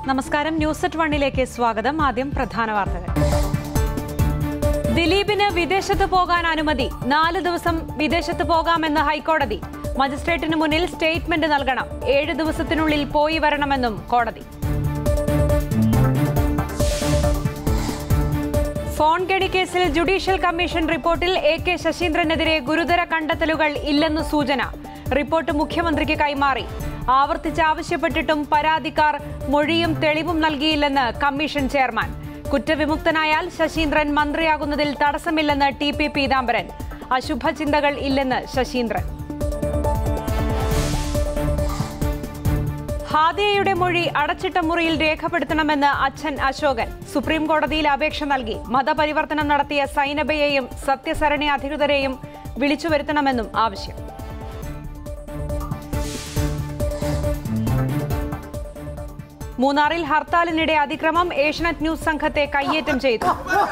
നമസ്കാരം news at വണ്ണിലേക്ക് സ്വാഗതം ആദ്യം പ്രധാന വാർത്തകൾ ദിലീപിന് വിദേശത്ത് പോകാൻ അനുമതി നാല് ദിവസം വിദേശത്ത് പോകാമെന്ന് ഹൈക്കോടതി മജിസ്ട്രേറ്റിന് മുന്നിൽ സ്റ്റേറ്റ്മെന്റ് നൽകണം ഏഴ് ദിവസത്തിനുള്ളിൽ പോയി വരണമെന്നും കോടതി ഫോൺ കെണി കേസിൽ ജുഡീഷ്യൽ കമ്മീഷൻ റിപ്പോർട്ടിൽ എ കെ ശശീന്ദ്രനെതിരെ ഗുരുതര കണ്ടെത്തലുകൾ ഇല്ലെന്ന് സൂചന റിപ്പോർട്ട് മുഖ്യമന്ത്രിക്ക് കൈമാറി ആവർത്തിച്ച് ആവശ്യപ്പെട്ടിട്ടും പരാതിക്കാർ മൊഴിയും തെളിവും നൽകിയില്ലെന്ന് കമ്മീഷൻ ചെയർമാൻ കുറ്റവിമുക്തനായാൽ ശശീന്ദ്രൻ മന്ത്രിയാകുന്നതിൽ തടസ്സമില്ലെന്ന് ടി പി പീതാംബരൻ അശുഭചിന്തകൾ ഇല്ലെന്ന് ശശീന്ദ്രൻ ഹാദിയയുടെ മൊഴി അടച്ചിട്ട മുറിയിൽ രേഖപ്പെടുത്തണമെന്ന് അച്ഛൻ അശോകൻ സുപ്രീം കോടതിയിൽ അപേക്ഷ നൽകി മതപരിവർത്തനം നടത്തിയ സൈനബയെയും സത്യസരണി അധികൃതരെയും വിളിച്ചു വരുത്തണമെന്നും ആവശ്യം മൂന്നാറിൽ ഹർത്താലിനിടെ അതിക്രമം ഏഷ്യനെറ്റ് ന്യൂസ് സംഘത്തെ കയ്യേറ്റം ചെയ്തു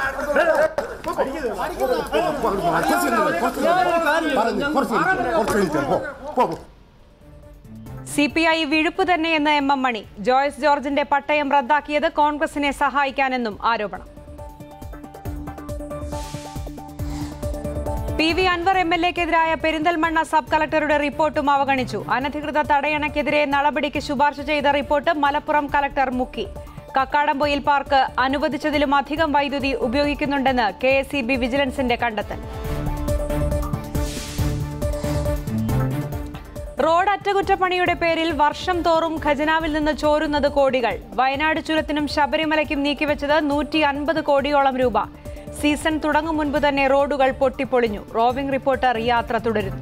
സി പി ഐ വിഴുപ്പ് തന്നെയെന്ന് എം എം മണി ജോയ്സ് ജോർജിന്റെ പട്ടയം റദ്ദാക്കിയത് കോൺഗ്രസിനെ സഹായിക്കാനെന്നും ആരോപണം P V Anvar M L എക്കെതിരായ പെരിന്തൽമണ്ണ സബ് കളക്ടറുടെ റിപ്പോർട്ടും അവഗണിച്ചു അനധികൃത തടയണയ്ക്കെതിരെ നടപടിക്ക് ശുപാർശ ചെയ്ത റിപ്പോർട്ട് മലപ്പുറം കളക്ടർ മുക്കി കക്കാടംപൊയിൽ പാർക്ക് അനുവദിച്ചതിലും അധികം വൈദ്യുതി ഉപയോഗിക്കുന്നുണ്ടെന്ന് കെ എസ് ഇ ബി വിജിലൻസിന്റെ കണ്ടെത്തൽ റോഡ് അറ്റകുറ്റപ്പണിയുടെ പേരിൽ വർഷം തോറും ഖജനാവിൽ നിന്ന് ചോരുന്നത് കോടികൾ വയനാട് ചുരത്തിനും ശബരിമലയ്ക്കും നീക്കിവെച്ചത് നൂറ്റി അൻപത് കോടിയോളം രൂപ സീസൺ തുടങ്ങും മുൻപ് തന്നെ റോഡുകൾ പൊട്ടിപ്പൊളിഞ്ഞു റോവിംഗ് റിപ്പോർട്ടർ യാത്ര തുടരുന്നു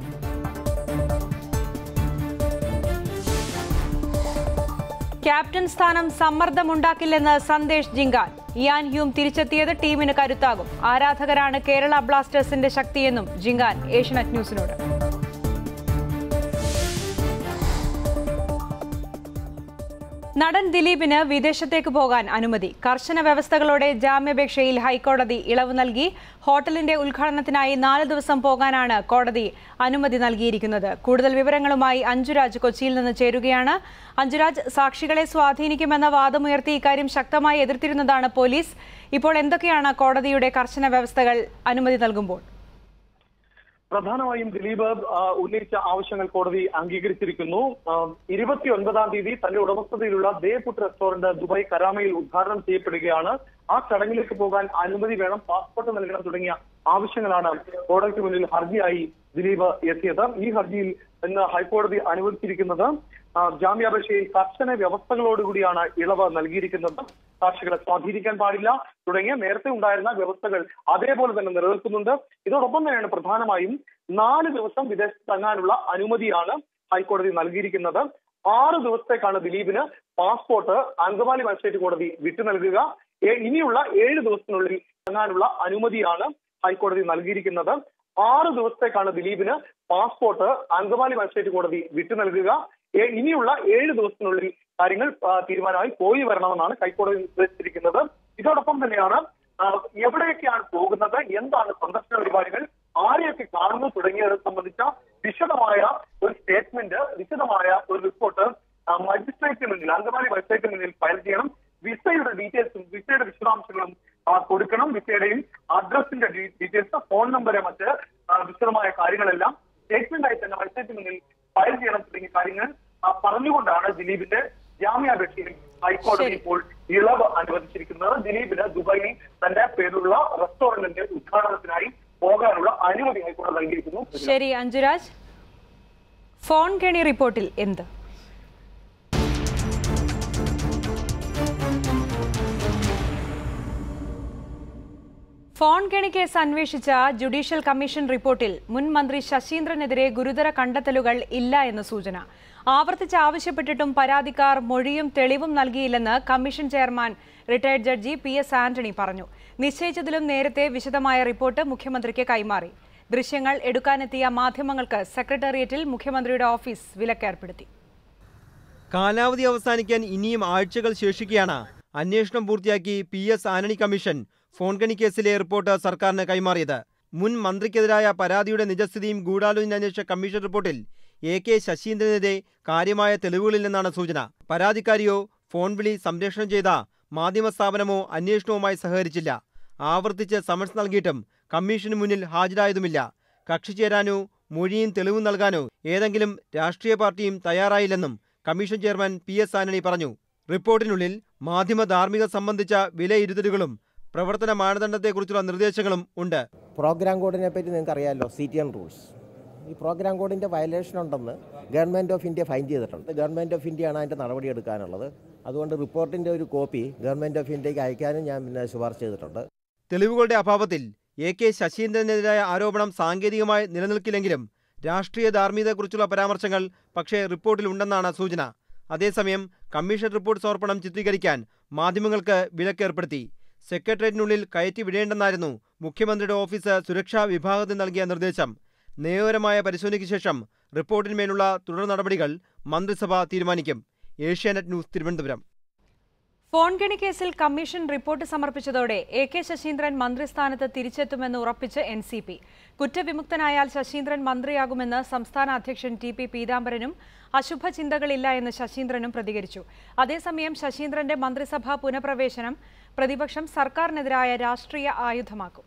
ക്യാപ്റ്റൻ സ്ഥാനം സമ്മർദ്ദമുണ്ടാക്കില്ലെന്ന് സന്ദേശ് ജിങ്കാൻ ഇയാൻ ഹ്യൂം തിരിച്ചെത്തിയത് ടീമിന് കരുത്താകും ആരാധകരാണ് കേരള ബ്ലാസ്റ്റേഴ്സിന്റെ ശക്തിയെന്നും ജിങ്കാൻ ഏഷ്യനെറ്റ് ന്യൂസിനോട് നടൻ ദിലീപിന് വിദേശത്തേക്ക് പോകാൻ അനുമതി കർശന വ്യവസ്ഥകളോടെ ജാമ്യാപേക്ഷയിൽ ഹൈക്കോടതി ഇളവ് നൽകി ഹോട്ടലിന്റെ ഉദ്ഘാടനത്തിനായി നാല് ദിവസം പോകാനാണ് കോടതി അനുമതി നൽകിയിരിക്കുന്നത് കൂടുതൽ വിവരങ്ങളുമായി അഞ്ജുരാജ് കൊച്ചിയിൽ നിന്ന് ചേരുകയാണ് അഞ്ജുരാജ് സാക്ഷികളെ സ്വാധീനിക്കുമെന്ന വാദമുയർത്തി ഇക്കാര്യം ശക്തമായി എതിർത്തിരുന്നതാണ് പോലീസ് ഇപ്പോൾ എന്തൊക്കെയാണ് കോടതിയുടെ കർശന വ്യവസ്ഥകൾ അനുമതി നൽകുമ്പോൾ പ്രധാനമായും ദിലീപ് ആ, ഉന്നയിച്ച ആവശ്യങ്ങൾ കോടതി അംഗീകരിച്ചിരിക്കുന്നു ഇരുപത്തി ഒൻപതാം തീയതി തന്റെ ഉടമസ്ഥതയിലുള്ള ദേപുട്ട് റെസ്റ്റോറന്റ് ദുബായ് കരാമയിൽ ഉദ്ഘാടനം ചെയ്യപ്പെടുകയാണ് ആ ചടങ്ങിലേക്ക് പോകാൻ അനുമതി വേണം പാസ്പോർട്ട് നൽകണം തുടങ്ങിയ ആവശ്യങ്ങളാണ് കോടതിക്ക് മുന്നിൽ ഹർജിയായി ദിലീപ് എത്തിയത് ഈ ഹർജിയിൽ ഇന്ന് ഹൈക്കോടതി അനുവദിച്ചിരിക്കുന്നത് ആ, ജാമ്യാപേക്ഷയിൽ കർശന വ്യവസ്ഥകളോടുകൂടിയാണ് ഇളവ് നൽകിയിരിക്കുന്നത് സാക്ഷികളെ സ്വാധീനിക്കാൻ പാടില്ല തുടങ്ങിയ നേരത്തെ ഉണ്ടായിരുന്ന വ്യവസ്ഥകൾ അതേപോലെ തന്നെ നിലനിൽക്കുന്നുണ്ട് ഇതോടൊപ്പം തന്നെയാണ് പ്രധാനമായും നാല് ദിവസം വിദേശത്ത് തങ്ങാനുള്ള അനുമതിയാണ് ഹൈക്കോടതി നൽകിയിരിക്കുന്നത് ആറ് ദിവസത്തേക്കാണ് ദിലീപിന് പാസ്പോർട്ട് അങ്കമാലി മജിസ്ട്രേറ്റ് കോടതി വിട്ടു നൽകുക ഏ- ഇനിയുള്ള ഏഴ് ദിവസത്തിനുള്ളിൽ തങ്ങാനുള്ള അനുമതിയാണ് ഹൈക്കോടതി നൽകിയിരിക്കുന്നത് ആറ് ദിവസത്തേക്കാണ് ദിലീപിന് പാസ്പോർട്ട് അങ്കമാലി മജിസ്ട്രേറ്റ് കോടതി വിട്ടു നൽകുക ഏ- ഇനിയുള്ള ഏഴ് ദിവസത്തിനുള്ളിൽ കാര്യങ്ങൾ ആ, തീരുമാനമായി പോയി വരണമെന്നാണ് ഹൈക്കോടതി നിർദ്ദേശിച്ചിരിക്കുന്നത് ഇതോടൊപ്പം തന്നെയാണ് ആ, എവിടെയൊക്കെയാണ് പോകുന്നത് എന്താണ് സന്ദർശന പരിപാടികൾ ആരെയൊക്കെ കാണുന്നു തുടങ്ങിയത് സംബന്ധിച്ച വിശദമായ ഒരു സ്റ്റേറ്റ്മെന്റ് വിശദമായ ഒരു റിപ്പോർട്ട് മജിസ്ട്രേറ്റിന് മുന്നിൽ അങ്കമാലി മജിസ്ട്രേറ്റിന് മുന്നിൽ ഫയൽ ചെയ്യണം വിസയുടെ ഡീറ്റെയിൽസും വിസയുടെ വിശദാംശങ്ങളും ആ, കൊടുക്കണം വിസയുടെയും അഡ്രസ്സിന്റെ ഡീറ്റെയിൽസ് ഫോൺ നമ്പര് മറ്റ് ആ, വിശദമായ കാര്യങ്ങളെല്ലാം സ്റ്റേറ്റ്മെന്റ് ആയി തന്നെ മജിസ്ട്രേറ്റിന് മുന്നിൽ ഫയൽ ചെയ്യണം തുടങ്ങിയ കാര്യങ്ങൾ ആ, പറഞ്ഞുകൊണ്ടാണ് ദിലീപിന്റെ ജാമ്യാപേക്ഷയിൽ ഹൈക്കോടതി ശരി. ഇപ്പോൾ ഇളവ് അനുവദിച്ചിരിക്കുന്നത് ദിലീപിന് ദുബായിൽ തന്റെ പേരുള്ള റെസ്റ്റോറന്റിന്റെ ഉദ്ഘാടനത്തിനായി പോകാനുള്ള അനുമതി ഹൈക്കോടതി നൽകിയിരിക്കുന്നു ശരി അഞ്ജുരാജ് ഫോൺ കെണി റിപ്പോർട്ടിൽ എന്ത് ഫോൺ കെണി കേസ് അന്വേഷിച്ച ജുഡീഷ്യൽ കമ്മീഷൻ റിപ്പോർട്ടിൽ മുൻ മന്ത്രി ശശീന്ദ്രനെതിരെ ഗുരുതര കണ്ടെത്തലുകൾ ഇല്ല എന്ന് സൂചന ആവർത്തിച്ച് ആവശ്യപ്പെട്ടിട്ടും പരാതിക്കാർ മൊഴിയും തെളിവും നൽകിയില്ലെന്ന് commission chairman retired judge P S Antony പറഞ്ഞു നിശ്ചയിച്ചതിലും നേരത്തെ വിശദമായ റിപ്പോർട്ട് മുഖ്യമന്ത്രിക്ക് കൈമാറി ദൃശ്യങ്ങൾ എടുക്കാനെത്തിയ മാധ്യമങ്ങൾക്ക് സെക്രട്ടേറിയറ്റിൽ മുഖ്യമന്ത്രിയുടെ ഓഫീസ് വിലക്കേർപ്പെടുത്തി കാലാവധി അവസാനിക്കാൻ ഇനിയും ആഴ്ചകൾ ശേഷിക്കെയാണ് അന്വേഷണം പൂർത്തിയാക്കി P S Antony commission phone കണി കേസിലെ റിപ്പോർട്ട് സർക്കാരിന് കൈമാറിയത് മുൻ മന്ത്രിക്കെതിരായ പരാതിയുടെ നിജസ്ഥിതിയും ഗൂഢാലോചന അന്വേഷിച്ച കമ്മീഷൻ റിപ്പോർട്ടിൽ എ കെ ശശീന്ദ്രനെതിരെ കാര്യമായ തെളിവുകളില്ലെന്നാണ് സൂചന പരാതിക്കാരിയോ ഫോൺ വിളി സംപ്രേഷണം ചെയ്ത മാധ്യമ സ്ഥാപനമോ അന്വേഷണവുമായി സഹകരിച്ചില്ല ആവർത്തിച്ച് സമൻസ് നൽകിയിട്ടും കമ്മീഷന് മുന്നിൽ ഹാജരായതുമില്ല കക്ഷി ചേരാനോ മൊഴിയും തെളിവും നൽകാനോ ഏതെങ്കിലും രാഷ്ട്രീയ പാർട്ടിയും തയ്യാറായില്ലെന്നും commission chairman P S Antony പറഞ്ഞു റിപ്പോർട്ടിനുള്ളിൽ മാധ്യമ ധാർമ്മികത സംബന്ധിച്ച വിലയിരുത്തലുകളും പ്രവർത്തന മാനദണ്ഡത്തെക്കുറിച്ചുള്ള നിർദ്ദേശങ്ങളും ഉണ്ട് പ്രോഗ്രാം കോഡിനെ പറ്റി നിങ്ങൾക്ക് അറിയാമല്ലോ സി ടി എൻ റൂൾസ് ഈ പ്രോഗ്രാം കോഡിൻ്റെ വയലേഷൻ ഉണ്ടെന്ന് ഗവൺമെൻറ് ഓഫ് ഇന്ത്യ ഫൈൻ ചെയ്തിട്ടുണ്ട് ഗവൺമെൻറ് ഓഫ് ഇന്ത്യയാണ് അതിൻ്റെ നടപടി എടുക്കാനുള്ളത് അതുകൊണ്ട് റിപ്പോർട്ടിൻ്റെ ഒരു കോപ്പി ഗവൺമെൻറ് ഓഫ് ഇന്ത്യക്ക് അയക്കാനും ഞാൻ പിന്നെ ശുപാർശ ചെയ്തിട്ടുണ്ട് തെളിവുകളുടെ അഭാവത്തിൽ എ കെ ശശീന്ദ്രനെതിരായ ആരോപണം സാങ്കേതികമായി നിലനിൽക്കില്ലെങ്കിലും രാഷ്ട്രീയ ധാർമ്മികതയെക്കുറിച്ചുള്ള പരാമർശങ്ങൾ പക്ഷേ റിപ്പോർട്ടിലുണ്ടെന്നാണ് സൂചന അതേസമയം കമ്മീഷൻ റിപ്പോർട്ട് സമർപ്പണം ചിത്രീകരിക്കാൻ മാധ്യമങ്ങൾക്ക് വിലക്കേർപ്പെടുത്തി സെക്രട്ടേറിയറ്റിനുള്ളിൽ കയറ്റി വിടേണ്ടെന്നായിരുന്നു മുഖ്യമന്ത്രിയുടെ ഓഫീസ് സുരക്ഷാ വിഭാഗത്തിന് നൽകിയ നിർദ്ദേശം നിയമപരമായ പരിശോധനയ്ക്ക് ശേഷം റിപ്പോർട്ടിന്മേലുള്ള തുടർ നടപടികൾ മന്ത്രിസഭ തീരുമാനിക്കും ഏഷ്യാനെറ്റ് ന്യൂസ് തിരുവനന്തപുരം ഫോൺ കെണി കേസിൽ കമ്മീഷൻ റിപ്പോർട്ട് സമർപ്പിച്ചതോടെ എ കെ ശശീന്ദ്രൻ മന്ത്രിസ്ഥാനത്ത് തിരിച്ചെത്തുമെന്ന് ഉറപ്പിച്ച് എൻ സി പി കുറ്റവിമുക്തനായാൽ ശശീന്ദ്രൻ മന്ത്രിയാകുമെന്ന് സംസ്ഥാന അധ്യക്ഷൻ ടി പി പീതാംബരനും അശുഭ ചിന്തകളില്ല എന്ന് ശശീന്ദ്രനും പ്രതികരിച്ചു അതേസമയം ശശീന്ദ്രന്റെ മന്ത്രിസഭാ പുനഃപ്രവേശനം പ്രതിപക്ഷം സർക്കാരിനെതിരായ രാഷ്ട്രീയ ആയുധമാക്കും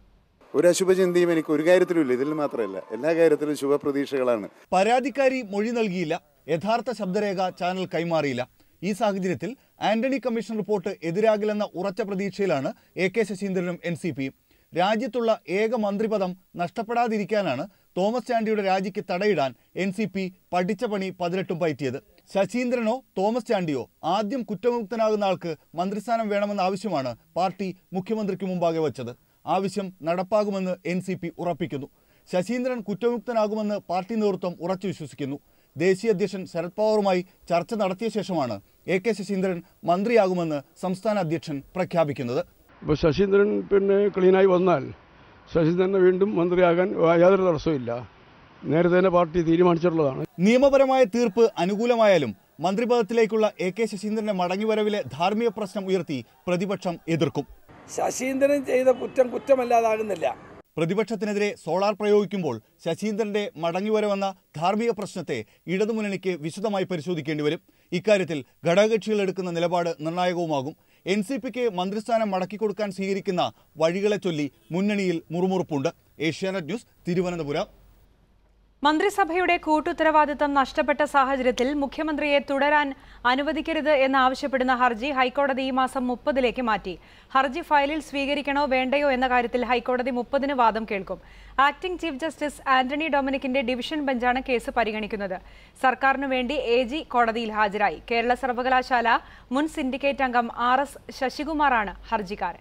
ഒരു അശുഭചിന്തയും എനിക്ക് ഒരു കാര്യത്തിലും ഇല്ല ഇതിൽ മാത്രമല്ല എല്ലാ കാര്യത്തിലും ശുഭപ്രതീക്ഷകളാണ് പരാതിക്കാരി മൊഴി നൽകിയില്ല യഥാർത്ഥ ശബ്ദരേഖ ചാനൽ കൈമാറിയില്ല ഈ സാഹചര്യത്തിൽ ആന്റണി കമ്മീഷൻ റിപ്പോർട്ട് എതിരാകില്ലെന്ന ഉറച്ച പ്രതീക്ഷയിലാണ് എ കെ ശശീന്ദ്രനും എൻ സി പിയും രാജ്യത്തുള്ള ഏക മന്ത്രിപദം നഷ്ടപ്പെടാതിരിക്കാനാണ് തോമസ് ചാണ്ടിയുടെ രാജിക്ക് തടയിടാൻ എൻ സി പി പഠിച്ച പണി പതിനെട്ടും പയറ്റിയത് ശശീന്ദ്രനോ തോമസ് ചാണ്ടിയോ ആദ്യം കുറ്റമുക്തനാകുന്ന ആൾക്ക് മന്ത്രിസ്ഥാനം വേണമെന്ന ആവശ്യമാണ് പാർട്ടി മുഖ്യമന്ത്രിക്ക് മുമ്പാകെ വച്ചത് ആവശ്യം നടപ്പാകുമെന്ന് എൻ സി പി ഉറപ്പിക്കുന്നു ശശീന്ദ്രൻ കുറ്റമുക്തനാകുമെന്ന് പാർട്ടി നേതൃത്വം ഉറച്ചു വിശ്വസിക്കുന്നു ദേശീയ അധ്യക്ഷൻ ശരത് പവാറുമായി ചർച്ച നടത്തിയ ശേഷമാണ് എ കെ ശശീന്ദ്രൻ മന്ത്രിയാകുമെന്ന് സംസ്ഥാന അധ്യക്ഷൻ പ്രഖ്യാപിക്കുന്നത് ഇപ്പോൾ ശശീന്ദ്രൻ പിന്നെ ക്ലീനായി വന്നാൽ ശശീന്ദ്രനെ വീണ്ടും മന്ത്രിയാകാൻ യാതൊരു തടസ്സമില്ല നേരത്തെ തന്നെ പാർട്ടി തീരുമാനിച്ചിട്ടുള്ളതാണ് നിയമപരമായ തീർപ്പ് അനുകൂലമായാലും മന്ത്രിപദത്തിലേക്കുള്ള എ കെ ശശീന്ദ്രന്റെ മടങ്ങിവരവിലെ ധാർമ്മിക പ്രശ്നം ഉയർത്തി പ്രതിപക്ഷം എതിർക്കും ശശീന്ദ്രൻ ചെയ്ത കുറ്റം കുറ്റമല്ലാതാകുന്നില്ല പ്രതിപക്ഷത്തിനെതിരെ സോളാർ പ്രയോഗിക്കുമ്പോൾ ശശീന്ദ്രന്റെ മടങ്ങിവരവെന്ന ധാർമ്മിക പ്രശ്നത്തെ ഇടതുമുന്നണിക്ക് വിശദമായി പരിശോധിക്കേണ്ടി വരും ഇക്കാര്യത്തിൽ ഘടകകക്ഷികൾ എടുക്കുന്ന നിലപാട് നിർണായകവുമാകും എൻ സി പിക്ക് മന്ത്രിസ്ഥാനം മടക്കിക്കൊടുക്കാൻ സ്വീകരിക്കുന്ന വഴികളെ ചൊല്ലി മുന്നണിയിൽ മുറുമുറുപ്പുണ്ട് ഏഷ്യാനെറ്റ് ന്യൂസ് തിരുവനന്തപുരം മന്ത്രിസഭയുടെ കൂട്ടുത്തരവാദിത്തം നഷ്ടപ്പെട്ട സാഹചര്യത്തിൽ മുഖ്യമന്ത്രിയെ തുടരാൻ അനുവദിക്കരുത് എന്നാവശ്യപ്പെടുന്ന ഹർജി ഹൈക്കോടതി ഈ മാസം മുപ്പതിലേക്ക് മാറ്റി ഹർജി ഫയലിൽ സ്വീകരിക്കണോ വേണ്ടയോ എന്ന കാര്യത്തിൽ ഹൈക്കോടതി മുപ്പതിന് വാദം കേൾക്കും ആക്ടിംഗ് ചീഫ് ജസ്റ്റിസ് ആന്റണി ഡൊമിനിക്കിന്റെ ഡിവിഷൻ ബെഞ്ചാണ് കേസ് പരിഗണിക്കുന്നത് സർക്കാരിനു വേണ്ടി എ ജി കോടതിയിൽ ഹാജരായി കേരള സർവകലാശാല മുൻ സിൻഡിക്കേറ്റ് അംഗം ആർ എസ് ശശികുമാറാണ് ഹർജിക്കാരൻ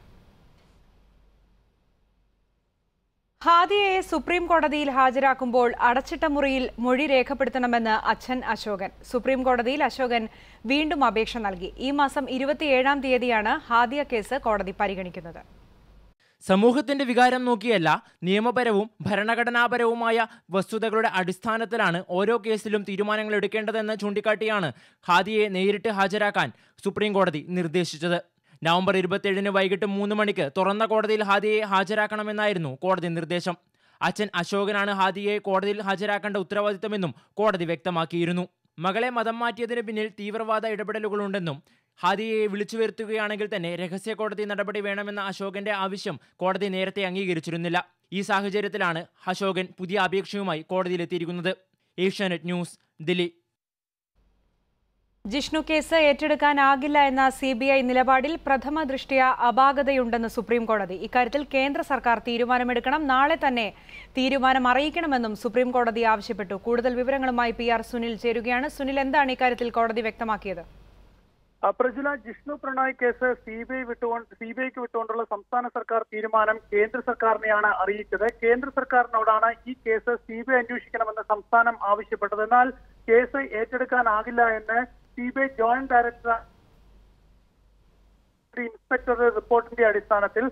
ഹാദിയയെ സുപ്രീം കോടതിയിൽ ഹാജരാക്കുമ്പോൾ അടച്ചിട്ട മുറിയിൽ മൊഴി രേഖപ്പെടുത്തണമെന്ന് അച്ഛൻ അശോകൻ സുപ്രീം കോടതിയിൽ അശോകൻ വീണ്ടും അപേക്ഷ നൽകി ഈ മാസം ഇരുപത്തിയേഴാം തീയതിയാണ് ഹാദിയ കേസ് കോടതി പരിഗണിക്കുന്നത് സമൂഹത്തിന്റെ വികാരം നോക്കിയല്ല നിയമപരവും ഭരണഘടനാപരവുമായ വസ്തുതകളുടെ അടിസ്ഥാനത്തിലാണ് ഓരോ കേസിലും തീരുമാനങ്ങൾ എടുക്കേണ്ടതെന്ന് ചൂണ്ടിക്കാട്ടിയാണ് ഹാദിയെ നേരിട്ട് ഹാജരാക്കാൻ സുപ്രീം കോടതി നിർദ്ദേശിച്ചത് നവംബർ ഇരുപത്തിയേഴിന് വൈകിട്ട് മൂന്ന് മണിക്ക് തുറന്ന കോടതിയിൽ ഹാദിയെ ഹാജരാക്കണമെന്നായിരുന്നു കോടതി നിർദ്ദേശം അച്ഛൻ അശോകനാണ് ഹാദിയെ കോടതിയിൽ ഹാജരാക്കേണ്ട ഉത്തരവാദിത്തമെന്നും കോടതി വ്യക്തമാക്കിയിരുന്നു മകളെ മതം മാറ്റിയതിന് പിന്നിൽ തീവ്രവാദ ഇടപെടലുകളുണ്ടെന്നും ഹാദിയെ വിളിച്ചു വരുത്തുകയാണെങ്കിൽ തന്നെ രഹസ്യ കോടതി നടപടി വേണമെന്ന അശോകന്റെ ആവശ്യം കോടതി നേരത്തെ അംഗീകരിച്ചിരുന്നില്ല ഈ സാഹചര്യത്തിലാണ് അശോകൻ പുതിയ അപേക്ഷയുമായി കോടതിയിലെത്തിയിരിക്കുന്നത് ഏഷ്യാനെറ്റ് ന്യൂസ് ദില്ലി ജിഷ്ണു കേസ് ഏറ്റെടുക്കാനാകില്ല എന്ന സി ബി ഐ നിലപാടിൽ പ്രഥമ ദൃഷ്ടിയ അപാകതയുണ്ടെന്ന് സുപ്രീം കോടതി ഇക്കാര്യത്തിൽ കേന്ദ്ര സർക്കാർ തീരുമാനമെടുക്കണം നാളെ തന്നെ തീരുമാനം അറിയിക്കണമെന്നും സുപ്രീം കോടതി ആവശ്യപ്പെട്ടു കൂടുതൽ വിവരങ്ങളുമായി പി ആർ സുനിൽ ചേരുകയാണ് സുനിൽ എന്താണ് ഇക്കാര്യത്തിൽ കോടതി വ്യക്തമാക്കിയത് ആ, പ്രജുല Jishnu Pranoy case C B I വിട്ടുകൊണ്ട് സി ബി ഐക്ക് വിട്ടുകൊണ്ടുള്ള സംസ്ഥാന സർക്കാർ തീരുമാനം കേന്ദ്ര സർക്കാരിനെയാണ് അറിയിച്ചത് കേന്ദ്ര സർക്കാരിനോടാണ് ഈ കേസ് സി ബി ഐ അന്വേഷിക്കണമെന്ന് സംസ്ഥാനം ആവശ്യപ്പെട്ടത് എന്നാൽ കേസ് ഏറ്റെടുക്കാനാകില്ല എന്ന് C B I joint director inspector റിപ്പോർട്ടിന്റെ അടിസ്ഥാനത്തിൽ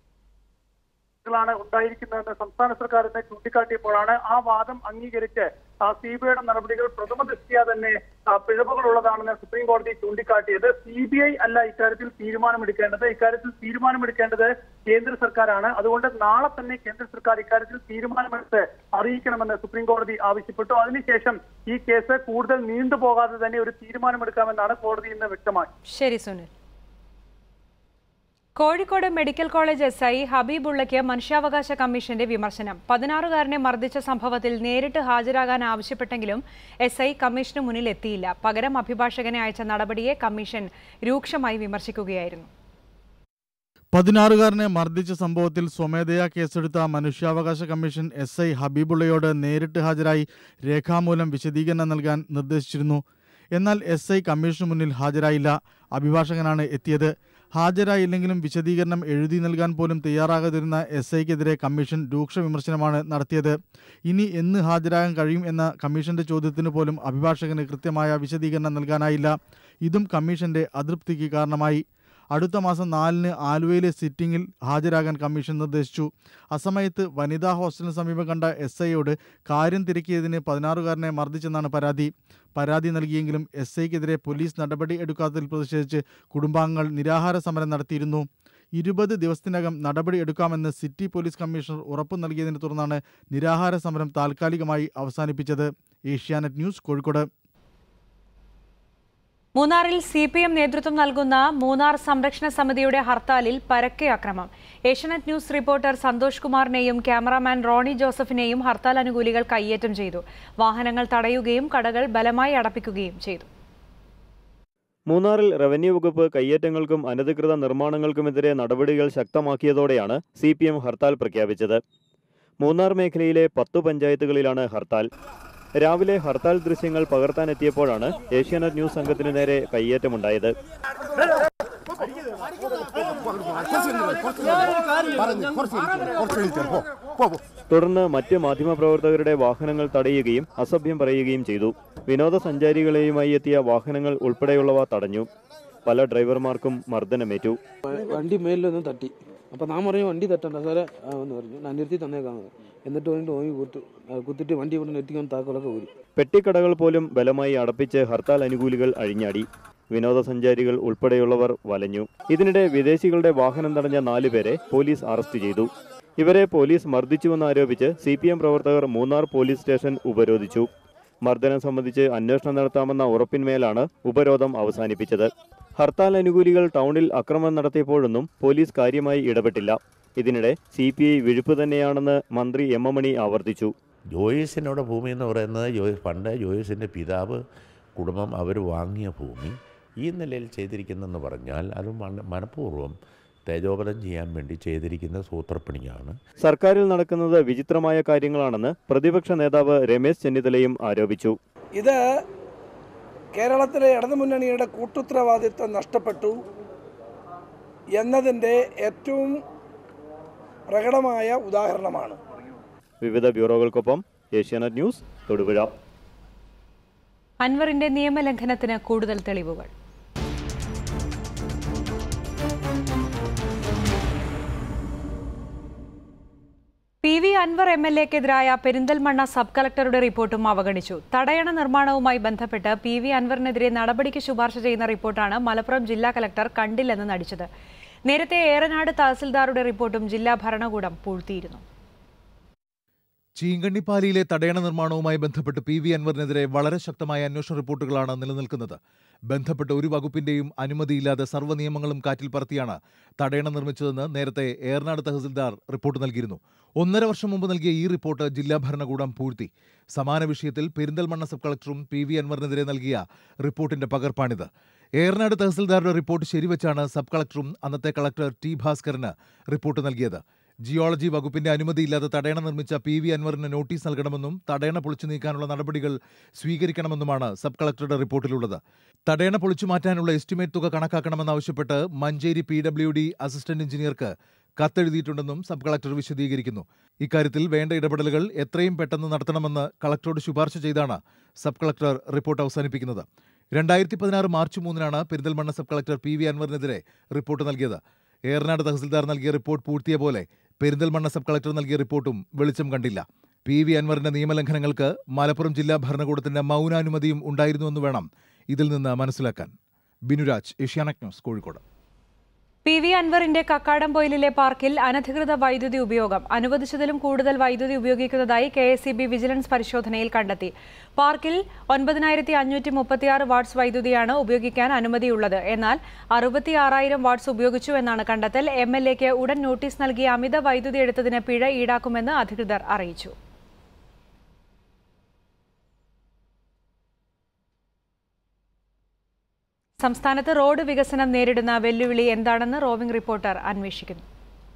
ാണ് ഉണ്ടായിരിക്കുന്നതെന്ന് സംസ്ഥാന സർക്കാർ ഇന്ന് ചൂണ്ടിക്കാട്ടിയപ്പോഴാണ് ആ വാദം അംഗീകരിച്ച് സി ബി ഐയുടെ നടപടികൾ പ്രഥമ ദൃഷ്ടിയ തന്നെ ആ, പിഴവുകളുള്ളതാണെന്ന് സുപ്രീം കോടതി ചൂണ്ടിക്കാട്ടിയത് സി ബി ഐ അല്ല ഇക്കാര്യത്തിൽ തീരുമാനമെടുക്കേണ്ടത് ഇക്കാര്യത്തിൽ തീരുമാനമെടുക്കേണ്ടത് കേന്ദ്ര സർക്കാരാണ് അതുകൊണ്ട് നാളെ തന്നെ കേന്ദ്ര സർക്കാർ ഇക്കാര്യത്തിൽ തീരുമാനമെടുത്ത് അറിയിക്കണമെന്ന് സുപ്രീം കോടതി ആവശ്യപ്പെട്ടു അതിനുശേഷം ഈ കേസ് കൂടുതൽ നീണ്ടുപോകാതെ തന്നെ ഒരു തീരുമാനമെടുക്കാമെന്നാണ് കോടതി ഇന്ന് വ്യക്തമാക്കി ശരി Sunil Kozhikode medical college S I ഹബീബുള്ളയ്ക്ക് മനുഷ്യാവകാശ കമ്മീഷന്റെ വിമർശനം പതിനാറുകാരനെ മർദ്ദിച്ച സംഭവത്തിൽ നേരിട്ട് ഹാജരാകാൻ ആവശ്യപ്പെട്ടെങ്കിലും എസ് ഐ കമ്മീഷന് മുന്നിൽ എത്തിയില്ല പകരം അഭിഭാഷകനെ അയച്ച നടപടിയെ കമ്മീഷൻ രൂക്ഷമായി വിമർശിക്കുകയായിരുന്നു പതിനാറുകാരനെ മർദ്ദിച്ച സംഭവത്തിൽ സ്വമേധയാ കേസെടുത്ത മനുഷ്യാവകാശ കമ്മീഷൻ എസ് ഐ ഹബീബുള്ളയോട് നേരിട്ട് ഹാജരായി രേഖാമൂലം വിശദീകരണം നൽകാൻ നിർദ്ദേശിച്ചിരുന്നു എന്നാൽ എസ് ഐ കമ്മീഷന് മുന്നിൽ ഹാജരായില്ല അഭിഭാഷകനാണ് എത്തിയത് ഹാജരായില്ലെങ്കിലും വിശദീകരണം എഴുതി നൽകാൻ പോലും തയ്യാറാകാതിരുന്ന എസ് ഐക്കെതിരെ കമ്മീഷൻ രൂക്ഷ വിമർശനമാണ് നടത്തിയത് ഇനി എന്ന് ഹാജരാകാൻ കഴിയും എന്ന കമ്മീഷന്റെ ചോദ്യത്തിന് പോലും അഭിഭാഷകന് കൃത്യമായ വിശദീകരണം നൽകാനായില്ല ഇതും കമ്മീഷന്റെ അതൃപ്തിക്ക് കാരണമായി അടുത്ത മാസം നാലിന് ആലുവയിലെ സിറ്റിംഗിൽ ഹാജരാകാൻ കമ്മീഷൻ നിർദ്ദേശിച്ചു അസമയത്ത് വനിതാ ഹോസ്റ്റലിന് സമീപം കണ്ട എസ് ഐയോട് കാര്യം തിരക്കിയതിന് പതിനാറുകാരനെ മർദ്ദിച്ചെന്നാണ് പരാതി പരാതി നൽകിയെങ്കിലും എസ് ഐക്കെതിരെ പോലീസ് നടപടി എടുക്കാത്തതിൽ പ്രതിഷേധിച്ച് കുടുംബാംഗങ്ങൾ നിരാഹാര സമരം നടത്തിയിരുന്നു ഇരുപത് ദിവസത്തിനകം നടപടി എടുക്കാമെന്ന് സിറ്റി പോലീസ് കമ്മീഷണർ ഉറപ്പു നൽകിയതിനെ തുടർന്നാണ് നിരാഹാര സമരം താൽക്കാലികമായി അവസാനിപ്പിച്ചത് ഏഷ്യാനെറ്റ് ന്യൂസ് കോഴിക്കോട് മൂന്നാറിൽ സി പി എം നേതൃത്വം നൽകുന്ന മൂന്നാർ സംരക്ഷണ സമിതിയുടെ ഹർത്താലിൽ പരക്കെ അക്രമം ഏഷ്യനെറ്റ് ന്യൂസ് റിപ്പോർട്ടർ സന്തോഷ് കുമാറിനെയും ക്യാമറാമാൻ റോണി ജോസഫിനെയും ഹർത്താൽ അനുകൂലികൾ കയ്യേറ്റം ചെയ്തു വാഹനങ്ങൾ തടയുകയും കടകൾ ബലമായി അടപ്പിക്കുകയും ചെയ്തു മൂന്നാറിൽ റവന്യൂ വകുപ്പ് കയ്യേറ്റങ്ങൾക്കും അനധികൃത നിർമ്മാണങ്ങൾക്കുമെതിരെ നടപടികൾ ശക്തമാക്കിയതോടെയാണ് സി പി എം ഹർത്താൽ പ്രഖ്യാപിച്ചത് മൂന്നാർ മേഖലയിലെ പത്തു പഞ്ചായത്തുകളിലാണ് ഹർത്താൽ രാവിലെ ഹർത്താൽ ദൃശ്യങ്ങൾ പകർത്താനെത്തിയപ്പോഴാണ് ഏഷ്യാനെറ്റ് ന്യൂസ് സംഘത്തിന് നേരെ കയ്യേറ്റമുണ്ടായത് തുടർന്ന് മറ്റ് മാധ്യമപ്രവർത്തകരുടെ വാഹനങ്ങൾ തടയുകയും അസഭ്യം പറയുകയും ചെയ്തു വിനോദസഞ്ചാരികളെയുമായി എത്തിയ വാഹനങ്ങൾ ഉൾപ്പെടെയുള്ളവ തടഞ്ഞു പല ഡ്രൈവർമാർക്കും മർദ്ദനമേറ്റു വണ്ടി മേലിലൊന്ന് തട്ടി അപ്പോൾ ഞാൻ പറഞ്ഞു വണ്ടി തട്ടണ്ട സാറേ ആ, എന്ന് പറഞ്ഞു ഞാൻ നിർത്തി തന്നേക്കാന്ന് എന്നിട്ട് വന്നിട്ട് ഓങ്ങി കുത്തു ആ, കുത്തിട്ട് വണ്ടി കൊണ്ട് നെറ്റിക്കാൻ താക്കോലൊക്കെ ഊരി പെട്ടിക്കടകൾ പോലും ബലമായി അടപ്പിച്ച് ഹർത്താൽ അനുകൂലികൾ അഴിഞ്ഞാടി വിനോദസഞ്ചാരികൾ ഉൾപ്പെടെയുള്ളവർ വലഞ്ഞു ഇതിനിടെ വിദേശികളുടെ വാഹനം തടഞ്ഞ നാലുപേരെ പോലീസ് അറസ്റ്റ് ചെയ്തു ഇവരെ പോലീസ് മർദ്ദിച്ചുവെന്നാരോപിച്ച് സി പി എം പ്രവർത്തകർ മൂന്നാർ പോലീസ് സ്റ്റേഷൻ ഉപരോധിച്ചു മർദ്ദനം സംബന്ധിച്ച് അന്വേഷണം നടത്താമെന്ന ഉറപ്പിന്മേലാണ് ഉപരോധം അവസാനിപ്പിച്ചത് ഹർത്താൽ അനുകൂലികൾ ടൗണിൽ ആക്രമണം നടത്തിയപ്പോഴൊന്നും പോലീസ് കാര്യമായി ഇടപെട്ടില്ല ഇതിനിടെ സി പി ഐ വിഴുപ്പ് തന്നെയാണെന്ന് മന്ത്രി എം എം മണി ആവർത്തിച്ചു ജോയിസിനോട് ഭൂമി എന്ന് പറയുന്നത് ജോയിസ് പണ്ട് ജോയിസിൻ്റെ പിതാവ് കുടുംബം അവർ വാങ്ങിയ ഭൂമി ഈ നിലയിൽ ചെയ്തിരിക്കുന്നെന്ന് പറഞ്ഞാൽ അത് മന- മനഃപൂർവ്വം തേജോപതം ചെയ്യാൻ വേണ്ടി ചെയ്തിരിക്കുന്ന സൂത്രപ്പണിയാണ് സർക്കാരിൽ നടക്കുന്നത് വിചിത്രമായ കാര്യങ്ങളാണെന്ന് പ്രതിപക്ഷ നേതാവ് രമേശ് ചെന്നിത്തലയും ആരോപിച്ചു ഇത് കേരളത്തിലെ ഇടതുമുന്നണിയുടെ കൂട്ടുത്തരവാദിത്വം നഷ്ടപ്പെട്ടു എന്നതിൻ്റെ ഏറ്റവും പ്രകടമായ ഉദാഹരണമാണ് വിവിധ ബ്യൂറോകൾക്കൊപ്പം ഏഷ്യാനെറ്റ് ന്യൂസ് തൊടുപുഴ അൻവറിന്റെ നിയമലംഘനത്തിന് കൂടുതൽ തെളിവുകൾ P V Anvar M L എക്കെതിരായ പെരിന്തൽമണ്ണ സബ് കളക്ടറുടെ റിപ്പോർട്ടും അവഗണിച്ചു തടയണ നിർമ്മാണവുമായി ബന്ധപ്പെട്ട് പി വി അൻവറിനെതിരെ നടപടിക്ക് ശുപാർശ ചെയ്യുന്ന റിപ്പോർട്ടാണ് മലപ്പുറം ജില്ലാ കളക്ടർ കണ്ടില്ലെന്ന് നടിച്ചത് നേരത്തെ ഏറനാട് തഹസിൽദാറുടെ റിപ്പോർട്ടും ജില്ലാ ഭരണകൂടം പൂഴ്ത്തിയിരുന്നു ചീങ്കണ്ണിപ്പാലിയിലെ തടയണ നിർമ്മാണവുമായി ബന്ധപ്പെട്ട് പി വി അൻവറിനെതിരെ വളരെ ശക്തമായ അന്വേഷണ റിപ്പോർട്ടുകളാണ് നിലനിൽക്കുന്നത് ബന്ധപ്പെട്ട ഒരു വകുപ്പിന്റെയും അനുമതിയില്ലാതെ സർവ്വ നിയമങ്ങളും കാറ്റിൽ പറത്തിയാണ് തടയണ നിർമ്മിച്ചതെന്ന് നേരത്തെ ഏറനാട് തഹസിൽദാർ റിപ്പോർട്ട് നൽകിയിരുന്നു ഒന്നര വർഷം മുമ്പ് നൽകിയ ഈ റിപ്പോർട്ട് ജില്ലാ ഭരണകൂടം പൂഴ്ത്തി സമാന വിഷയത്തിൽ പെരിന്തൽമണ്ണ സബ് കളക്ടറും പി വി അൻവറിനെതിരെ നൽകിയ റിപ്പോർട്ടിന്റെ പകർപ്പാണിത് ഏറനാട് തഹസിൽദാരുടെ റിപ്പോർട്ട് ശരിവച്ചാണ് സബ് കളക്ടറും അന്നത്തെ കളക്ടർ ടി ഭാസ്കറിന് റിപ്പോർട്ട് നൽകിയത് ജിയോളജി വകുപ്പിന്റെ അനുമതിയില്ലാതെ തടയണ നിർമ്മിച്ച പി വി അൻവറിന് നോട്ടീസ് നൽകണമെന്നും തടയണ പൊളിച്ചു നീക്കാനുള്ള നടപടികൾ സ്വീകരിക്കണമെന്നുമാണ് സബ് കളക്ടറുടെ റിപ്പോർട്ടിലുള്ളത് തടയണ പൊളിച്ചു മാറ്റാനുള്ള എസ്റ്റിമേറ്റ് തുക കണക്കാക്കണമെന്നാവശ്യപ്പെട്ട് Manjeri P W D assistant എഞ്ചിനീയർക്ക് കത്തെഴുതിയിട്ടുണ്ടെന്നും സബ് കളക്ടർ വിശദീകരിക്കുന്നു ഇക്കാര്യത്തിൽ വേണ്ട ഇടപെടലുകൾ എത്രയും പെട്ടെന്ന് നടത്തണമെന്ന് കളക്ടറോട് ശുപാർശ ചെയ്താണ് സബ് കളക്ടർ റിപ്പോർട്ട് അവസാനിപ്പിക്കുന്നത് രണ്ടായിരത്തി പതിനാറ് മാർച്ച് മൂന്നിനാണ് Perinthalmanna sub collector P V അൻവറിനെതിരെ റിപ്പോർട്ട് നൽകിയത് ഏറനാട് തഹസിൽദാർ നൽകിയ റിപ്പോർട്ട് പൂഴ്ത്തിയ പോലെ പെരിന്തൽമണ്ണ സബ് കളക്ടർ നൽകിയ റിപ്പോർട്ടും വെളിച്ചം കണ്ടില്ല പി വി അൻവറിന്റെ നിയമലംഘനങ്ങൾക്ക് മലപ്പുറം ജില്ലാ ഭരണകൂടത്തിന്റെ മൗനാനുമതിയും ഉണ്ടായിരുന്നുവെന്ന് വേണം ഇതിൽ നിന്ന് മനസ്സിലാക്കാൻ Binuraj Asianet news Kozhikode P V അൻവറിന്റെ കക്കാടംപൊയിലിലെ പാർക്കിൽ അനധികൃത വൈദ്യുതി ഉപയോഗം അനുവദിച്ചതിലും കൂടുതൽ വൈദ്യുതി ഉപയോഗിക്കുന്നതായി കെ എസ് ബി വിജിലൻസ് പരിശോധനയിൽ കണ്ടെത്തി പാർക്കിൽ ഒൻപതിനായിരത്തി അഞ്ഞൂറ്റി മുപ്പത്തിയാറ് വാട്ട്സ് വൈദ്യുതിയാണ് ഉപയോഗിക്കാൻ അനുമതിയുള്ളത് എന്നാൽ അറുപത്തിയാറായിരം വാട്ട്സ് ഉപയോഗിച്ചു എന്നാണ് കണ്ടെത്തൽ എം എൽ എക്ക് ഉടൻ നോട്ടീസ് നൽകി അമിത വൈദ്യുതി എടുത്തതിന് പിഴ ഈടാക്കുമെന്ന് അധികൃതർ അറിയിച്ചു സംസ്ഥാനത്ത് റോഡ് വികസനം നേരിടുന്ന വെല്ലുവിളി എന്താണെന്ന് റോവിംഗ് റിപ്പോർട്ടർ അന്വേഷിക്കുന്നു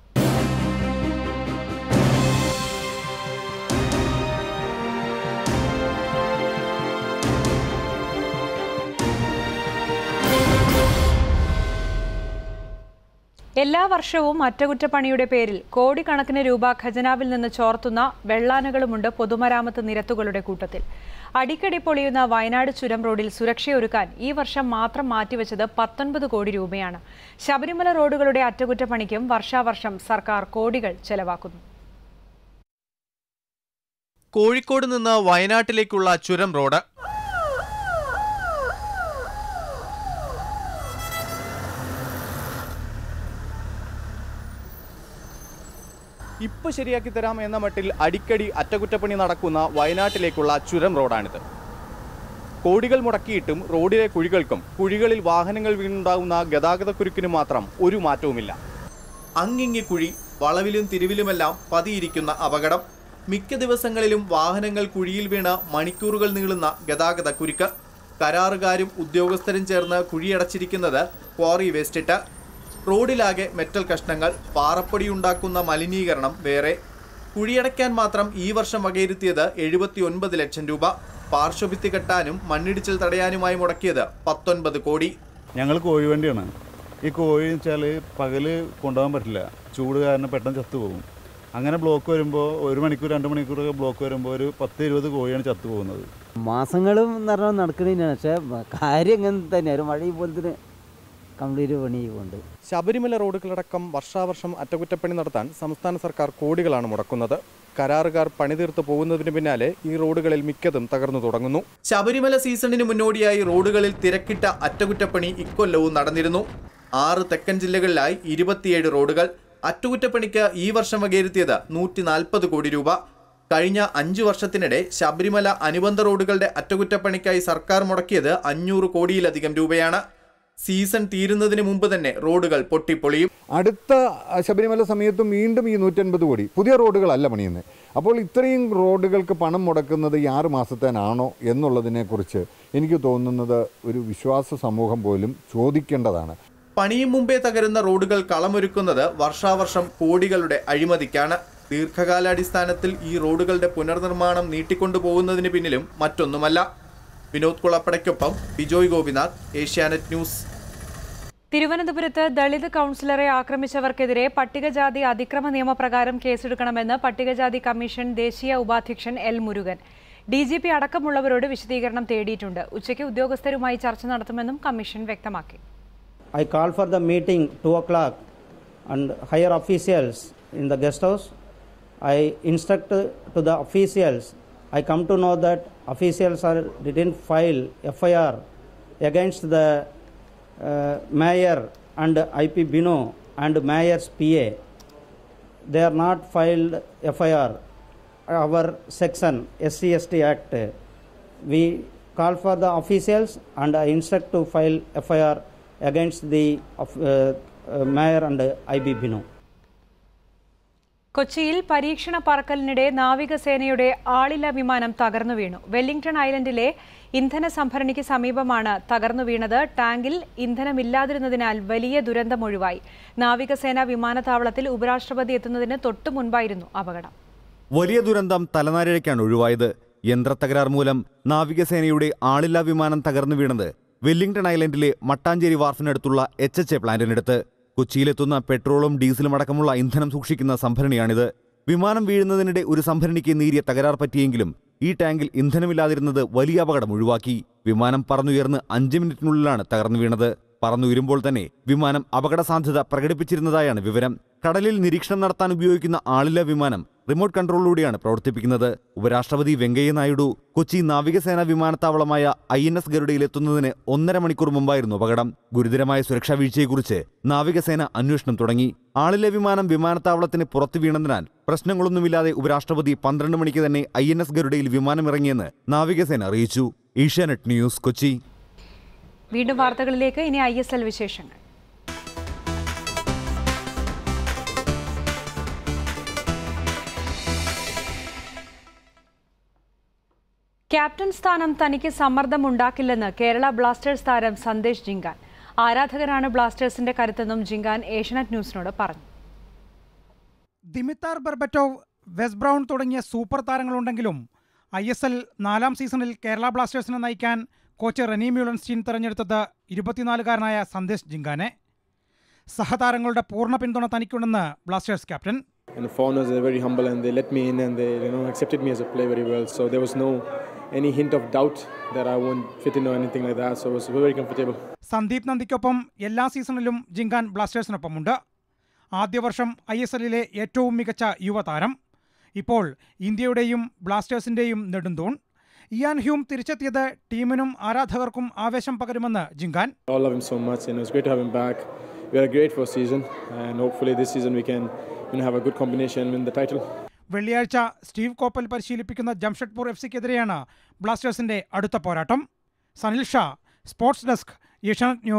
എല്ലാ വർഷവും അറ്റകുറ്റപ്പണിയുടെ പേരിൽ കോടിക്കണക്കിന് രൂപ ഖജനാവിൽ നിന്ന് ചോർത്തുന്ന വെള്ളാനകളുമുണ്ട് പൊതുമരാമത്ത് നിരത്തുകളുടെ കൂട്ടത്തിൽ അടിക്കടി പൊളിയുന്ന വയനാട് ചുരം റോഡിൽ സുരക്ഷയൊരുക്കാൻ ഈ വർഷം മാത്രം മാറ്റിവെച്ചത് പത്തൊൻപത് കോടി രൂപയാണ് ശബരിമല റോഡുകളുടെ അറ്റകുറ്റപ്പണിക്കും വർഷാവർഷം സർക്കാർ കോടികൾ ചെലവാക്കുന്നു കോഴിക്കോട് നിന്ന് വയനാട്ടിലേക്കുള്ള ചുരം റോഡ് ഇപ്പൊ ശരിയാക്കി തരാം എന്ന മട്ടിൽ അടിക്കടി അറ്റകുറ്റപ്പണി നടക്കുന്ന വയനാട്ടിലേക്കുള്ള ചുരം റോഡാണിത് കോടികൾ മുടക്കിയിട്ടും റോഡിലെ കുഴികൾക്കും കുഴികളിൽ വാഹനങ്ങൾ വീണുണ്ടാകുന്ന ഗതാഗതക്കുരുക്കിനും മാത്രം ഒരു മാറ്റവുമില്ല അങ്ങിങ്ങി കുഴി വളവിലും തിരിവിലുമെല്ലാം പതിയിരിക്കുന്ന അപകടം മിക്ക ദിവസങ്ങളിലും വാഹനങ്ങൾ കുഴിയിൽ വീണ് മണിക്കൂറുകൾ നീളുന്ന ഗതാഗത കുരുക്ക് കരാറുകാരും ഉദ്യോഗസ്ഥരും ചേർന്ന് കുഴിയടച്ചിരിക്കുന്നത് ക്വാറി വേസ്റ്റിട്ട് റോഡിലാകെ മെറ്റൽ കഷ്ണങ്ങൾ പാറപ്പൊടിയുണ്ടാക്കുന്ന മലിനീകരണം വേറെ കുഴിയടയ്ക്കാൻ മാത്രം ഈ വർഷം വകയിരുത്തിയത് എഴുപത്തി ഒൻപത് ലക്ഷം രൂപ പാർശ്വഭിത്തി കെട്ടാനും മണ്ണിടിച്ചിൽ തടയാനുമായി മുടക്കിയത് പത്തൊൻപത് കോടി ഞങ്ങൾ കോഴിവണ്ടിയാണ് ഈ കോഴി വെച്ചാൽ പകല് കൊണ്ടുപോകാൻ പറ്റില്ല ചൂട് കാരണം പെട്ടെന്ന് ചത്തുപോകും അങ്ങനെ ബ്ലോക്ക് വരുമ്പോൾ ഒരു മണിക്കൂർ രണ്ട് മണിക്കൂറൊക്കെ ബ്ലോക്ക് വരുമ്പോൾ ഒരു പത്ത് ഇരുപത് കോഴിയാണ് ചത്തുപോകുന്നത് മാസങ്ങളും എന്ന് പറഞ്ഞാൽ നടക്കണില്ല പക്ഷേ കാര്യം ഇങ്ങനെ തന്നെയാണ് മഴ പോലത്തിന് കംപ്ലീറ്റ് പണി കൊണ്ട് ശബരിമല റോഡുകളടക്കം വർഷാവർഷം അറ്റകുറ്റപ്പണി നടത്താൻ സംസ്ഥാന സർക്കാർ കോടികളാണ് മുടക്കുന്നത് കരാറുകാർ പണിതീർത്ത് പോകുന്നതിന് പിന്നാലെ ഈ റോഡുകളിൽ മിക്കതും തകർന്നു തുടങ്ങുന്നു ശബരിമല സീസണിന് മുന്നോടിയായി റോഡുകളിൽ തിരക്കിട്ട അറ്റകുറ്റപ്പണി ഇക്കൊല്ലവും നടന്നിരുന്നു ആറ് തെക്കൻ ജില്ലകളിലായി ഇരുപത്തിയേഴ് റോഡുകൾ അറ്റകുറ്റപ്പണിക്ക് ഈ വർഷം വകയിരുത്തിയത് നൂറ്റി നാൽപ്പത് കോടി രൂപ കഴിഞ്ഞ അഞ്ചു വർഷത്തിനിടെ ശബരിമല അനുബന്ധ റോഡുകളുടെ അറ്റകുറ്റപ്പണിക്കായി സർക്കാർ മുടക്കിയത് അഞ്ഞൂറ് കോടിയിലധികം രൂപയാണ് സീസൺ തീരുന്നതിന് മുമ്പ് തന്നെ റോഡുകൾ പൊട്ടിപ്പൊളിയും അടുത്ത ശബരിമല സമയത്തും വീണ്ടും ഈ നൂറ്റൻപത് കോടി പുതിയ റോഡുകളല്ല പണിയുന്നത് അപ്പോൾ ഇത്രയും റോഡുകൾക്ക് പണം മുടക്കുന്നത് ഈ ആറ് മാസത്തേനാണോ എന്നുള്ളതിനെക്കുറിച്ച് എനിക്ക് തോന്നുന്നത് ഒരു വിശ്വാസ സമൂഹം പോലും ചോദിക്കേണ്ടതാണ് പണിയും മുമ്പേ തകരുന്ന റോഡുകൾ കളമൊരുക്കുന്നത് വർഷാവർഷം കോടികളുടെ അഴിമതിക്കാണ് ദീർഘകാലാടിസ്ഥാനത്തിൽ ഈ റോഡുകളുടെ പുനർനിർമ്മാണം നീട്ടിക്കൊണ്ടുപോകുന്നതിന് പിന്നിലും മറ്റൊന്നുമല്ല വിനോദ് കുളപ്പടയ്ക്കൊപ്പം ബിജോയ് ഗോപിനാഥ് ഏഷ്യാനെറ്റ് ന്യൂസ് തിരുവനന്തപുരത്ത് ദളിത് കൗൺസിലറെ ആക്രമിച്ചവർക്കെതിരെ പട്ടികജാതി അതിക്രമ നിയമപ്രകാരം കേസെടുക്കണമെന്ന് പട്ടികജാതി കമ്മീഷൻ ദേശീയ ഉപാധ്യക്ഷൻ L Murugan D G P അടക്കമുള്ളവരോട് വിശദീകരണം തേടിയിട്ടുണ്ട് ഉച്ചയ്ക്ക് ഉദ്യോഗസ്ഥരുമായി ചർച്ച നടത്തുമെന്നും കമ്മീഷൻ വ്യക്തമാക്കി I call for the meeting 2 o'clock and higher officials in the guest house. I instruct to the officials. I come to know that officials are didn't file FIR against the uh, mayor and IP Bino and mayor's PA. They are not filed FIR. Our section SCST Act. We call for the officials and I instruct to file FIR against the uh, uh, mayor and IB Bino. കൊച്ചിയിൽ പരീക്ഷണ പറക്കലിനിടെ നാവികസേനയുടെ ആളില്ല വിമാനം തകർന്നു വീണു Wellington ഐലൻഡിലെ ഇന്ധന സംഭരണിക്ക് സമീപമാണ് തകർന്നു വീണത് ടാങ്കിൽ ഇന്ധനമില്ലാതിരുന്നതിനാൽ വലിയ ദുരന്തം ഒഴിവായി നാവികസേന വിമാനത്താവളത്തിൽ ഉപരാഷ്ട്രപതി എത്തുന്നതിന് തൊട്ടു മുൻപായിരുന്നു അപകടം വലിയ ദുരന്തം തലനാരിഴയ്ക്കാണ് ഒഴിവായത് യന്ത്രത്തകരാർ മൂലം നാവികസേനയുടെ ആളില്ലാ വിമാനം തകർന്നു വീണത് വെല്ലിംഗ്ടൺ ഐലൻഡിലെ മട്ടാഞ്ചേരി വാർഫിനടുത്തുള്ള എച്ച് എച്ച് എ പ്ലാന്റിനടുത്ത് കൊച്ചിയിലെത്തുന്ന പെട്രോളും ഡീസലും അടക്കമുള്ള ഇന്ധനം സൂക്ഷിക്കുന്ന സംഭരണിയാണിത് വിമാനം വീഴുന്നതിനിടെ ഒരു സംഭരണിക്ക് നേരിയ തകരാർ പറ്റിയെങ്കിലും ഈ ടാങ്കിൽ ഇന്ധനമില്ലാതിരുന്നത് വലിയ അപകടം ഒഴിവാക്കി വിമാനം പറന്നുയർന്ന് അഞ്ച് മിനിറ്റിനുള്ളിലാണ് തകർന്നു വീണത് പറന്നുയരുമ്പോൾ തന്നെ വിമാനം അപകട സാധ്യത പ്രകടിപ്പിച്ചിരുന്നതായാണ് വിവരം കടലിൽ നിരീക്ഷണം നടത്താൻ ഉപയോഗിക്കുന്ന ആളില്ല വിമാനം റിമോട്ട് കൺട്രോളിലൂടെയാണ് പ്രവർത്തിപ്പിക്കുന്നത് ഉപരാഷ്ട്രപതി വെങ്കയ്യ നായിഡു കൊച്ചി നാവികസേന വിമാനത്താവളമായ ഐ എൻ എസ് ഗരുഡയിലെത്തുന്നതിന് ഒന്നര മണിക്കൂർ മുമ്പായിരുന്നു അപകടം ഗുരുതരമായ സുരക്ഷാ വീഴ്ചയെക്കുറിച്ച് നാവികസേന അന്വേഷണം തുടങ്ങി ആളിലെ വിമാനം വിമാനത്താവളത്തിന് പുറത്തു വീണതിനാൽ പ്രശ്നങ്ങളൊന്നുമില്ലാതെ ഉപരാഷ്ട്രപതി പന്ത്രണ്ട് മണിക്ക് തന്നെ ഐ എൻ എസ് ഗരുഡയിൽ വിമാനമിറങ്ങിയെന്ന് നാവികസേന അറിയിച്ചു ഏഷ്യാനെറ്റ് ന്യൂസ് കൊച്ചി വീണ്ടും വാർത്തകളിലേക്ക് ഇനി ഐ എസ് എൽ വിശേഷങ്ങൾ ക്യാപ്റ്റൻ സ്ഥാനം തനിക്ക് സമ്മർദ്ദമുണ്ടാക്കില്ലെന്ന് കേരള ബ്ലാസ്റ്റേഴ്സ് താരം സന്ദേശ് ജിങ്കാൻ ആരാധകരാണ് ബ്ലാസ്റ്റേഴ്സിന്റെ കരുത്തെന്നും ജിങ്കാൻ ഏഷ്യനെറ്റ് ന്യൂസിനോട് പറഞ്ഞു ദിമിത്താർ ബെർബറ്റോവ് വെസ് ബ്രൗൺ തുടങ്ങിയ സൂപ്പർ താരങ്ങളുണ്ടെങ്കിലും ഐ എസ് എൽ നാലാം സീസണിൽ കേരള ബ്ലാസ്റ്റേഴ്സിനെ നയിക്കാൻ കോച്ച് റെനി മ്യൂളൻസ്റ്റീൻ തെരഞ്ഞെടുത്തത് ഇരുപത്തിനാലുകാരനായ സന്ദേശ് ജിങ്കാനെ സഹതാരങ്ങളുടെ പൂർണ്ണ പിന്തുണ തനിക്കുണ്ടെന്ന് Blasters captain And the foreigners are very humble and they let me in and they you know accepted me as a player very well. So there was no any hint of doubt that I won't fit in or anything like that. So it was very comfortable. Sandeep നന്ദിക്കൊപ്പം എല്ലാ സീസണിലും ജിങ്കാൻ ബ്ലാസ്റ്റേഴ്സിനൊപ്പമുണ്ട് ആദ്യ വർഷം I S എല്ലിലെ ഏറ്റവും മികച്ച യുവതാരം ഇപ്പോൾ ഇന്ത്യയുടെയും ബ്ലാസ്റ്റേഴ്സിന്റെയും നെടുന്തൂൺ ഇയാൻ ഹ്യൂം തിരിച്ചെത്തിയത് ടീമിനും ആരാധകർക്കും ആവേശം പകരുമെന്ന് Jhingan I love him so much and it was great to have him back. We had a great first season and hopefully this season we can you know, have a good combination and win the title. വെള്ളിയാഴ്ച Steve Coppell പരിശീലിപ്പിക്കുന്ന Jamshedpur F സിക്കെതിരെയാണ് ബ്ലാസ്റ്റേഴ്സിന്റെ അടുത്ത പോരാട്ടം Sanil Sha sports desk Asianet news